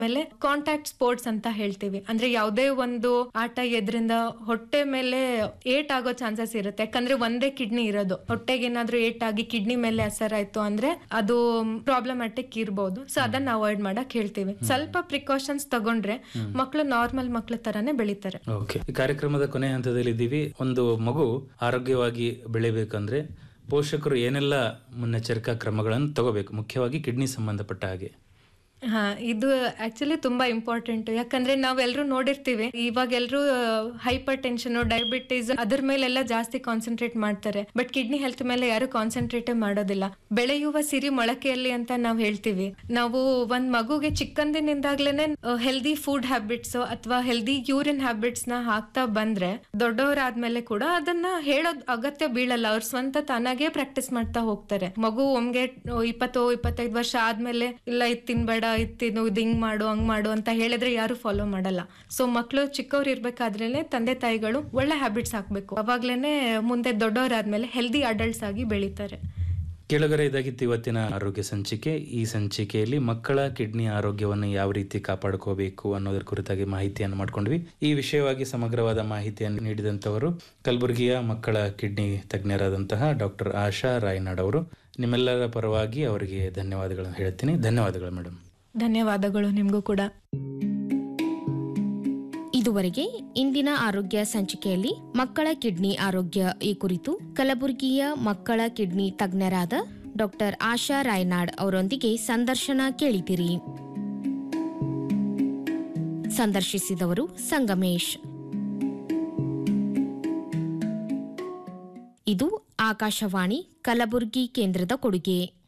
ಆಮೇಲೆ contact sports ಅಂತ ಹೇಳ್ತೀವಿ ಅಂದ್ರೆ ಯಾವುದೇ ಒಂದು ಆಟ ಎದ್ರಿಂದ ಹೊಟ್ಟೆ ಮೇಲೆ ಏಟ್ ಆಗೋ ಚಾನ್ಸಸ್ ಇರುತ್ತೆ ಯಾಕಂದ್ರೆ ಒಂದೇ ಕಿಡ್ನಿ ಇರೋದು ಹೊಟ್ಟೆಗೆ ಏನಾದ್ರೂ ಏಟ್ ಆಗಿ ಕಿಡ್ನಿ ಮೇಲೆ ಅಸರಾಯ್ತು ಅಂದ್ರೆ ಅದು ಪ್ರಾಬ್ಲಮ್ಯಾಟಿಕ್ ಇರ್ಬೋದು ಸೊ ಅದನ್ನ ಅವಾಯ್ಡ್ ಮಾಡಕ್ ಹೇಳ್ತೀವಿ ಸ್ವಲ್ಪ ಪ್ರಿಕಾಷನ್ಸ್ ತಗೊಂಡ್ರೆ ಮಕ್ಕಳು ನಾರ್ಮಲ್ ಮಕ್ಳ ತರಾನೇ ಬೆಳಿತಾರೆ ಓಕೆ ಈ ಕಾರ್ಯಕ್ರಮದ ಕೊನೆ ಹಂತದಲ್ಲಿ ಇದ್ದೀವಿ ಒಂದು ಮಗು ಆರೋಗ್ಯವಾಗಿ ಬೆಳಿಬೇಕಂದ್ರೆ ಪೋಷಕರು ಏನೆಲ್ಲ ಮುನ್ನೆಚ್ಚರಿಕಾ ಕ್ರಮಗಳನ್ನು ತಗೋಬೇಕು ಮುಖ್ಯವಾಗಿ ಕಿಡ್ನಿ ಸಂಬಂಧಪಟ್ಟ ಹಾಗೆ ಹಾ ಇದು ಆಕ್ಚುಲಿ ತುಂಬಾ ಇಂಪಾರ್ಟೆಂಟ್ ಯಾಕಂದ್ರೆ ನಾವೆಲ್ಲರೂ ನೋಡಿರ್ತೀವಿ ಇವಾಗ ಎಲ್ಲರೂ ಹೈಪರ್ ಟೆನ್ಷನ್ ಡಯಾಬಿಟೀಸ್ ಅದ್ರ ಮೇಲೆಲ್ಲ ಜಾಸ್ತಿ ಕಾನ್ಸಂಟ್ರೇಟ್ ಮಾಡ್ತಾರೆ ಬಟ್ ಕಿಡ್ನಿ ಹೆಲ್ತ್ ಮೇಲೆ ಯಾರು ಕಾನ್ಸಂಟ್ರೇಟೇ ಮಾಡೋದಿಲ್ಲ ಬೆಳೆಯುವ ಸಿರಿ ಮೊಳಕೆಯಲ್ಲಿ ಅಂತ ನಾವು ಹೇಳ್ತೀವಿ ನಾವು ಒಂದ್ ಮಗುಗೆ ಚಿಕ್ಕಂದಿನಿಂದಾಗ್ಲೇನೆ ಹೆಲ್ದಿ ಫುಡ್ ಹ್ಯಾಬಿಟ್ಸ್ ಅಥವಾ ಹೆಲ್ದಿ ಯೂರಿನ್ ಹ್ಯಾಬಿಟ್ಸ್ ನ ಹಾಕ್ತಾ ಬಂದ್ರೆ ದೊಡ್ಡವರಾದ್ಮೇಲೆ ಕೂಡ ಅದನ್ನ ಹೇಳೋದ್ ಅಗತ್ಯ ಬೀಳಲ್ಲ ಅವ್ರ ಸ್ವಂತ ತಾನಾಗೆ ಪ್ರಾಕ್ಟೀಸ್ ಮಾಡ್ತಾ ಹೋಗ್ತಾರೆ ಮಗು ಒಮ್ಗೆ ಇಪ್ಪತ್ತು ಇಪ್ಪತ್ತೈದು ವರ್ಷ ಆದ್ಮೇಲೆ ಇಲ್ಲ ಇದ್ ತಿನ್ಬೇಡ ಇದ್ ತಿನ್ನು ಇದ್ ಹಿಂಗ್ ಮಾಡು ಹಂಗ್ ಮಾಡು ಅಂತ ಹೇಳಿದ್ರೆ ಯಾರು ಫಾಲೋ ಮಾಡಲ್ಲ ಸೊ ಮಕ್ಳು ಚಿಕ್ಕವ್ರು ಇರ್ಬೇಕಾದ್ರೇನೆ ತಂದೆ ತಾಯಿಗಳು ಒಳ್ಳೆ ಹ್ಯಾಬಿಟ್ಸ್ ಹಾಕ್ಬೇಕು ಅವಾಗ್ಲೇನೆ ಮುಂದೆ ದೊಡ್ಡವರಾದ್ಮೇಲೆ ಹೆಲ್ದಿ ಅಡಲ್ಟ್ಸ್ ಆಗಿ ಬೆಳಿತಾರೆ ಕೆಳಗರೆ ಇದಾಗಿತ್ತು ಇವತ್ತಿನ ಆರೋಗ್ಯ ಸಂಚಿಕೆ ಈ ಸಂಚಿಕೆಯಲ್ಲಿ ಮಕ್ಕಳ ಕಿಡ್ನಿ ಆರೋಗ್ಯವನ್ನು ಯಾವ ರೀತಿ ಕಾಪಾಡ್ಕೋಬೇಕು ಅನ್ನೋದರ ಕುರಿತಾಗಿ ಮಾಹಿತಿಯನ್ನು ಮಾಡ್ಕೊಂಡ್ವಿ ಈ ವಿಷಯವಾಗಿ ಸಮಗ್ರವಾದ ಮಾಹಿತಿಯನ್ನು ನೀಡಿದಂಥವರು ಕಲಬುರಗಿಯ ಮಕ್ಕಳ ಕಿಡ್ನಿ ತಜ್ಞರಾದಂತಹ ಡಾಕ್ಟರ್ ಆಶಾ ರಾಯ್ನಾಡ್ ಅವರು ನಿಮ್ಮೆಲ್ಲರ ಪರವಾಗಿ ಅವರಿಗೆ ಧನ್ಯವಾದಗಳನ್ನು ಹೇಳ್ತೀನಿ ಧನ್ಯವಾದಗಳು ಮೇಡಮ್ ಧನ್ಯವಾದಗಳು ನಿಮ್ಗೂ ಕೂಡ ಇದುವರೆಗೆ ಇಂದಿನ ಆರೋಗ್ಯ ಸಂಚಿಕೆಯಲ್ಲಿ ಮಕ್ಕಳ ಕಿಡ್ನಿ ಆರೋಗ್ಯ ಈ ಕುರಿತು ಕಲಬುರಗಿಯ ಮಕ್ಕಳ ಕಿಡ್ನಿ ತಜ್ಞರಾದ ಡಾಕ್ಟರ್ ಆಶಾ ರಾಯ್ನಾಡ್ ಅವರೊಂದಿಗೆ ಸಂದರ್ಶನ ಕೇಳಿದಿರಿ ಸಂದರ್ಶಿಸಿದವರು ಸಂಗಮೇಶ್ ಇದು ಆಕಾಶವಾಣಿ ಕಲಬುರಗಿ ಕೇಂದ್ರದ ಕೊಡುಗೆ